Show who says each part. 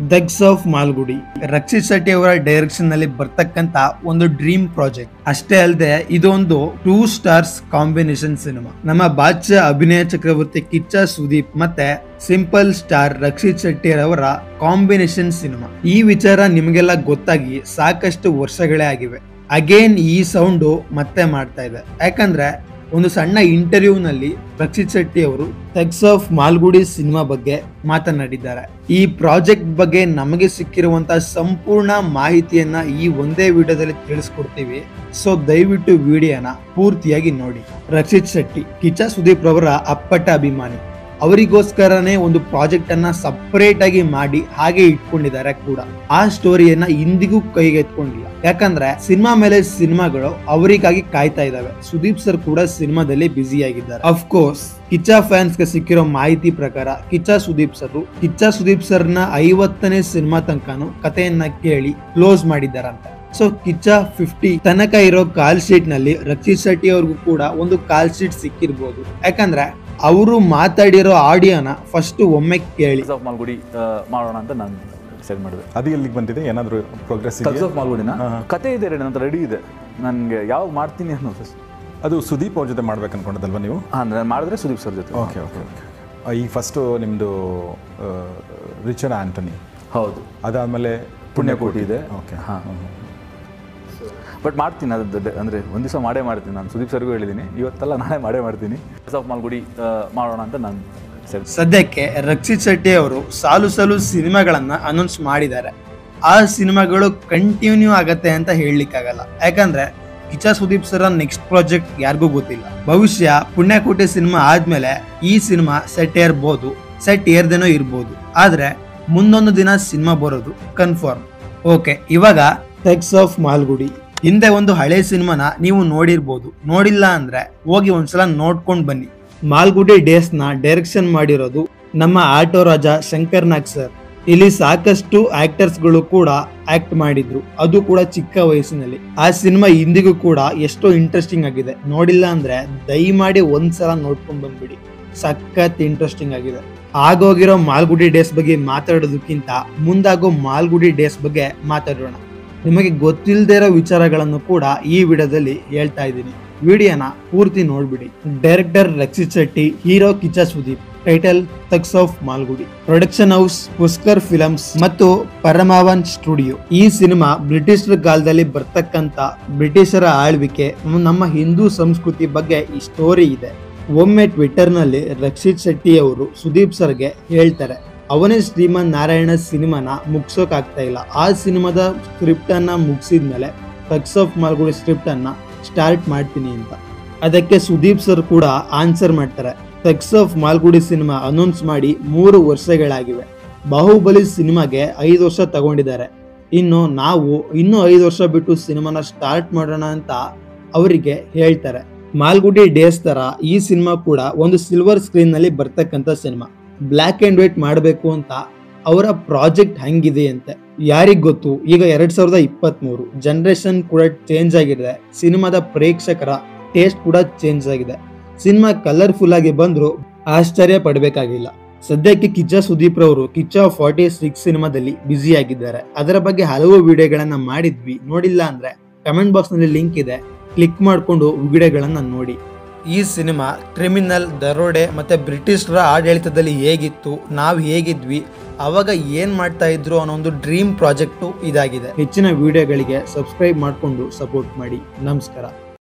Speaker 1: ದಗ್ಸ್ of Malgudi Rakshit Shetty ಅವರ direction ನಲ್ಲಿ ಬರ್ತಕ್ಕಂತ ಒಂದು ಡ್ರೀಮ್ ಪ್ರಾಜೆಕ್ಟ್ ಅಷ್ಟೇ ಅಲ್ಲದೆ ಇದೊಂದು ಟೂ ಸ್ಟಾರ್ಸ್ ಕಾಂಬಿನೇಷನ್ ಸಿನಿಮಾ ನಮ್ಮ ಬಾದ್ಶಾ ಅಭಿನಯ ಚಕ್ರವರ್ತಿ ಕಿಚ್ಚ ಸುದೀಪ್ ಮತ್ತೆ ಸಿಂಪಲ್ ಸ್ಟಾರ್ ರಕ್ಷಿತ್ ಶೆಟ್ಟಿ ಅವರ ಕಾಂಬಿನೇಷನ್ ಸಿನಿಮಾ ಈ ವಿಚಾರ ನಿಮಗೆಲ್ಲ ಗೊತ್ತಾಗಿ ಸಾಕಷ್ಟು ವರ್ಷಗಳೇ ಆಗಿವೆ ಅಗೇನ್ ಈ ಸೌಂಡು ಮತ್ತೆ ಮಾಡ್ತಾ ಇದೆ ಯಾಕಂದ್ರೆ ಒಂದು ಸಣ್ಣ ಇಂಟರ್ವ್ಯೂ ನಲ್ಲಿ ರಕ್ಷಿತ್ ಶೆಟ್ಟಿ ಅವರು ಥಗ್ಸ್ ಆಫ್ ಮಾಲ್ಗುಡಿ ಸಿನಿಮಾ ಬಗ್ಗೆ ಮಾತನಾಡಿದ್ದಾರೆ ಈ ಪ್ರಾಜೆಕ್ಟ್ ಬಗ್ಗೆ ನಮಗೆ ಸಿಕ್ಕಿರುವಂತಹ ಸಂಪೂರ್ಣ ಮಾಹಿತಿಯನ್ನ ಈ ಒಂದೇ ವಿಡಿಯೋದಲ್ಲಿ ತಿಳಿಸ್ಕೊಡ್ತೀವಿ ಸೊ ದಯವಿಟ್ಟು ವಿಡಿಯೋನ ಪೂರ್ತಿಯಾಗಿ ನೋಡಿ ರಕ್ಷಿತ್ ಶೆಟ್ಟಿ ಕಿಚ್ಚ ಸುದೀಪ್ ರವರ ಅಪ್ಪಟ ಅಭಿಮಾನಿ ಅವರಿಗೋಸ್ಕರನೇ ಒಂದು ಪ್ರಾಜೆಕ್ಟ್ ಅನ್ನ ಸಪರೇಟ್ ಆಗಿ ಮಾಡಿ ಹಾಗೆ ಇಟ್ಕೊಂಡಿದ್ದಾರೆ ಕೂಡ ಆ ಸ್ಟೋರಿಯನ್ನ ಇಂದಿಗೂ ಕೈಗೆತ್ಕೊಂಡಿಲ್ಲ ಯಾಕಂದ್ರೆ ಸಿನಿಮಾ ಮೇಲೆ ಸಿನಿಮಾಗಳು ಅವರಿಗಾಗಿ ಕಾಯ್ತಾ ಇದಾವೆ ಸುದೀಪ್ ಸರ್ ಕೂಡ ಸಿನಿಮಾದಲ್ಲಿ ಬ್ಯುಸಿ ಆಗಿದ್ದಾರೆ ಅಫ್ಕೋರ್ಸ್ ಕಿಚ್ಚ ಫ್ಯಾನ್ಸ್ ಗೆ ಸಿಕ್ಕಿರೋ ಮಾಹಿತಿ ಪ್ರಕಾರ ಕಿಚ್ಚ ಸುದೀಪ್ ಸರ್ ಕಿಚ್ಚ ಸುದೀಪ್ ಸರ್ನ ಐವತ್ತನೇ ಸಿನಿಮಾ ತನಕನು ಕಥೆಯನ್ನ ಕೇಳಿ ಕ್ಲೋಸ್ ಮಾಡಿದ್ದಾರಂತೆ ಸೊ ಕಿಚ್ಚ ಫಿಫ್ಟಿ ತನಕ ಇರೋ ಕಾಲ್ ಶೀಟ್ ನಲ್ಲಿ ರಕ್ಷಿತ್ ಶೆಟ್ಟಿ ಅವ್ರಿಗೂ ಕೂಡ ಒಂದು ಕಾಲ್ ಶೀಟ್ ಸಿಕ್ಕಿರ್ಬೋದು ಯಾಕಂದ್ರೆ ಅವರು ಮಾತಾಡಿರೋ ಆಡಿಯೋನ ಫಸ್ಟ್ ಒಮ್ಮೆ ಕೇಳಿ
Speaker 2: ಆಫ್ ಮಾಲ್ಗುಡಿ ಆ, ಮಾಡೋಣ ಅಂತ ನಾನು ಡಿಸೈಡ್ ಮಾಡಿದೆ
Speaker 3: ಅದು ಎಲ್ಲಿಗೆ ಬಂದಿದೆ ಏನಾದರೂ ಪ್ರೋಗ್ರೆಸ್
Speaker 2: ಕಲ್ಸ್
Speaker 3: ಇದೆಯಾ
Speaker 2: ಆಫ್ ಮಾಲ್ಗುಡಿನ ಕತೆ ಇದೆ ರೆಡಿ ನನ್ನ ರೆಡಿ ಇದೆ ನನಗೆ ಯಾವಾಗ ಮಾಡ್ತೀನಿ ಅನ್ನೋ ಫಸ್ಟ್
Speaker 3: ಅದು ಸುದೀಪ್ ಅವ್ರ ಜೊತೆ ಮಾಡ್ಬೇಕು ಅನ್ಕೊಂಡದಲ್ವಾ ನೀವು
Speaker 2: ಹಾಂ ನಾನು ಮಾಡಿದ್ರೆ ಸುದೀಪ್ ಸರ್ ಜೊತೆ
Speaker 3: ಓಕೆ ಓಕೆ ಓಕೆ ಈ ಫಸ್ಟು ನಿಮ್ಮದು ರಿಚರ್ಡ್ ಆಂಟನಿ
Speaker 2: ಹೌದು
Speaker 3: ಅದಾದಮೇಲೆ
Speaker 2: ಪುಣ್ಯಕೋಟಿ ಇದೆ
Speaker 3: ಓಕೆ
Speaker 2: ಹಾಂ ಬಟ್ ಮಾಡ್ತೀನಿ ಅದು ದೊಡ್ಡ- ಅಂದ್ರೆ ಒಂದು ದಿವಸ ಮಾಡೇ ಮಾಡ್ತೀನಿ ನಾನು ಸುದೀಪ್ ಸರ್ಗೂ ಹೇಳಿದ್ದೀನಿ ಇವತ್ತೆಲ್ಲ ನಾಳೆ ಮಾಡೇ ಮಾಡ್ತೀನಿ ಕಲ್ಸ್ ಆಫ್ ಮಾಲ್ಗುಡಿ ಆ, ಮಾಡೋಣ ಅಂತ ನಾನು ಡಿಸೈಡ್
Speaker 1: ಸದ್ಯಕ್ಕೆ ರಕ್ಷಿತ್ ಶೆಟ್ಟಿ ಅವರು ಸಾಲು ಸಾಲು ಸಿನಿಮಾಗಳನ್ನ ಅನೌನ್ಸ್ ಮಾಡಿದ್ದಾರೆ ಆ ಸಿನಿಮಾಗಳು ಕಂಟಿನ್ಯೂ ಆಗತ್ತೆ ಅಂತ ಹೇಳಲಿಕ್ಕಾಗಲ್ಲ ಯಾಕಂದ್ರೆ Kichcha Sudeep sir next project ಯಾರಿಗೂ ಗೊತ್ತಿಲ್ಲ ಭವಿಷ್ಯ ಪುಣ್ಯಕೋಟಿ ಸಿನಿಮಾ ಆದ್ಮೇಲೆ ಈ ಸಿನಿಮಾ ಸೆಟ್ ಏರ್ಬೋದು ಸೆಟ್ ಏರ್ದೇನೋ ಇರ್ಬೋದು ಆದ್ರೆ ಮುಂದೊಂದು ದಿನ ಸಿನಿಮಾ ಬರೋದು ಕನ್ಫರ್ಮ್ ಓಕೆ ಇವಾಗ ಥೆಕ್ಸ್ ಆಫ್ ಮಾಲ್ಗುಡಿ ಹಿಂದೆ ಒಂದು ಹಳೆ ಸಿನಿಮಾನ ನೀವು ನೋಡಿರ್ಬೋದು ನೋಡಿಲ್ಲ ಅಂದ್ರೆ ಹೋಗಿ ಒಂದ್ಸಲ ನೋಡ್ಕೊಂಡ್ ಬನ್ನಿ ಮಾಲ್ಗುಡಿ ಡೇಸ್ ನ ಡೈರೆಕ್ಷನ್ ಮಾಡಿರೋದು ನಮ್ಮ ಆಟೋ ರಾಜ ಶಂಕರ್ ನಾಗ್ ಸರ್ ಇಲ್ಲಿ ಸಾಕಷ್ಟು ಆಕ್ಟರ್ಸ್ ಗಳು ಕೂಡ ಆಕ್ಟ್ ಮಾಡಿದ್ರು ಅದು ಕೂಡ ಚಿಕ್ಕ ವಯಸ್ಸಿನಲ್ಲಿ ಆ ಸಿನಿಮಾ ಇಂದಿಗೂ ಕೂಡ ಎಷ್ಟೋ ಇಂಟ್ರೆಸ್ಟಿಂಗ್ ಆಗಿದೆ ನೋಡಿಲ್ಲ ಅಂದ್ರೆ ದಯಮಾಡಿ ಒಂದ್ಸಲ ನೋಡ್ಕೊಂಡ್ ಬಂದ್ಬಿಡಿ ಸಖತ್ ಇಂಟ್ರೆಸ್ಟಿಂಗ್ ಆಗಿದೆ ಆಗೋಗಿರೋ ಮಾಲ್ಗುಡಿ ಡೇಸ್ ಬಗ್ಗೆ ಮಾತಾಡೋದಕ್ಕಿಂತ ಮುಂದಾಗೋ ಮಾಲ್ಗುಡಿ ಡೇಸ್ ಬಗ್ಗೆ ಮಾತಾಡೋಣ ನಿಮಗೆ ಗೊತ್ತಿಲ್ಲದೆ ಇರೋ ವಿಚಾರಗಳನ್ನು ಕೂಡ ಈ ವಿಡಿಯೋದಲ್ಲಿ ಹೇಳ್ತಾ ಇದ್ದೀನಿ ವಿಡಿಯೋನ ಪೂರ್ತಿ ನೋಡ್ಬಿಡಿ director Rakshit Shetty hero Kichcha Sudeep title thugs of Malgudi production house Pushkar films ಮತ್ತು ಪರಮಾವನ್ ಸ್ಟುಡಿಯೋ ಈ ಸಿನಿಮಾ ಬ್ರಿಟಿಷರ ಕಾಲದಲ್ಲಿ ಬರ್ತಕ್ಕಂತ ಬ್ರಿಟಿಷರ ಆಳ್ವಿಕೆ ನಮ್ಮ ಹಿಂದೂ ಸಂಸ್ಕೃತಿ ಬಗ್ಗೆ ಈ ಸ್ಟೋರಿ ಇದೆ ಒಮ್ಮೆ ಟ್ವಿಟರ್ ನಲ್ಲಿ ರಕ್ಷಿತ್ ಶೆಟ್ಟಿ ಅವರು ಸುದೀಪ್ ಸರ್ಗೆ ಹೇಳ್ತಾರೆ ಅವನೇ ಶ್ರೀಮನ್ ನಾರಾಯಣ ಸಿನಿಮಾನ ಮುಗ್ಸೋಕ್ ಆಗ್ತಾ ಇಲ್ಲ ಆ ಸಿನಿಮಾದ ಸ್ಕ್ರಿಪ್ಟ್ ಅನ್ನ ಮುಗಿಸಿದ್ಮೇಲೆ ತಕ್ಸ್ ಆಫ್ ಮಾಲ್ಗುಡಿ ಸ್ಕ್ರಿಪ್ಟ್ ಅನ್ನ ಸ್ಟಾರ್ಟ್ ಮಾಡ್ತೀನಿ ಅಂತ ಅದಕ್ಕೆ ಸುದೀಪ್ ಸರ್ ಕೂಡ ಆನ್ಸರ್ ಮಾಡ್ತಾರೆ ತಕ್ಸ್ ಆಫ್ ಮಾಲ್ಗುಡಿ ಸಿನಿಮಾ ಅನೌನ್ಸ್ ಮಾಡಿ ಮೂರು ವರ್ಷಗಳಾಗಿವೆ ಬಾಹುಬಲಿ ಸಿನಿಮಾಗೆ ಐದು ವರ್ಷ ತಗೊಂಡಿದ್ದಾರೆ ಇನ್ನು ನಾವು ಇನ್ನೂ ಐದು ವರ್ಷ ಬಿಟ್ಟು ಸಿನಿಮಾನ ಸ್ಟಾರ್ಟ್ ಮಾಡೋಣ ಅಂತ ಅವರಿಗೆ ಹೇಳ್ತಾರೆ ಮಾಲ್ಗುಡಿ ಡೇಸ್ ತರ ಈ ಸಿನಿಮಾ ಕೂಡ ಒಂದು ಸಿಲ್ವರ್ ಸ್ಕ್ರೀನ್ ನಲ್ಲಿ ಬರ್ತಕ್ಕಂಥ ಸಿನಿಮಾ ಬ್ಲ್ಯಾಕ್ ಅಂಡ್ ವೈಟ್ ಮಾಡಬೇಕು ಅಂತ ಅವರ ಪ್ರಾಜೆಕ್ಟ್ ಹಂಗಿದೆ ಅಂತೆ ಯಾರಿಗ್ ಗೊತ್ತು ಈಗ ಎರಡ್ ಸಾವಿರದ ಇಪ್ಪತ್ತ್ ಮೂರು ಜನರೇಷನ್ ಕೂಡ ಚೇಂಜ್ ಆಗಿದೆ ಸಿನಿಮಾದ ಪ್ರೇಕ್ಷಕರ ಟೇಸ್ಟ್ ಕೂಡ ಚೇಂಜ್ ಆಗಿದೆ ಸಿನಿಮಾ ಕಲರ್ಫುಲ್ ಆಗಿ ಬಂದ್ರು ಆಶ್ಚರ್ಯ ಪಡಬೇಕಾಗಿಲ್ಲ ಸದ್ಯಕ್ಕೆ ಕಿಚ್ಚ ಸುದೀಪ್ ರವರು ಕಿಚ್ಚ ಫಾರ್ಟಿ ಸಿಕ್ಸ್ ಸಿನಿಮಾದಲ್ಲಿ ಬ್ಯುಸಿ ಆಗಿದ್ದಾರೆ ಅದರ ಬಗ್ಗೆ ಹಲವು ವಿಡಿಯೋಗಳನ್ನ ಮಾಡಿದ್ವಿ ನೋಡಿಲ್ಲ ಅಂದ್ರೆ ಕಮೆಂಟ್ ಬಾಕ್ಸ್ ನಲ್ಲಿ ಲಿಂಕ್ ಇದೆ ಕ್ಲಿಕ್ ಮಾಡಿಕೊಂಡು ವಿಡಿಯೋಗಳನ್ನ ನೋಡಿ ಈ ಸಿನಿಮಾ ಕ್ರಿಮಿನಲ್ ದರೋಡೆ ಮತ್ತೆ ಬ್ರಿಟಿಷರ ಆಡಳಿತದಲ್ಲಿ ಹೇಗಿತ್ತು ನಾವು ಹೇಗಿದ್ವಿ ಅವಾಗ ಏನ್ ಮಾಡ್ತಾ ಇದ್ರು ಅನ್ನೋ ಒಂದು ಡ್ರೀಮ್ ಪ್ರಾಜೆಕ್ಟು ಇದಾಗಿದೆ ಹೆಚ್ಚಿನ ವಿಡಿಯೋಗಳಿಗೆ ಸಬ್ಸ್ಕ್ರೈಬ್ ಮಾಡಿಕೊಂಡು ಸಪೋರ್ಟ್ ಮಾಡಿ ನಮಸ್ಕಾರ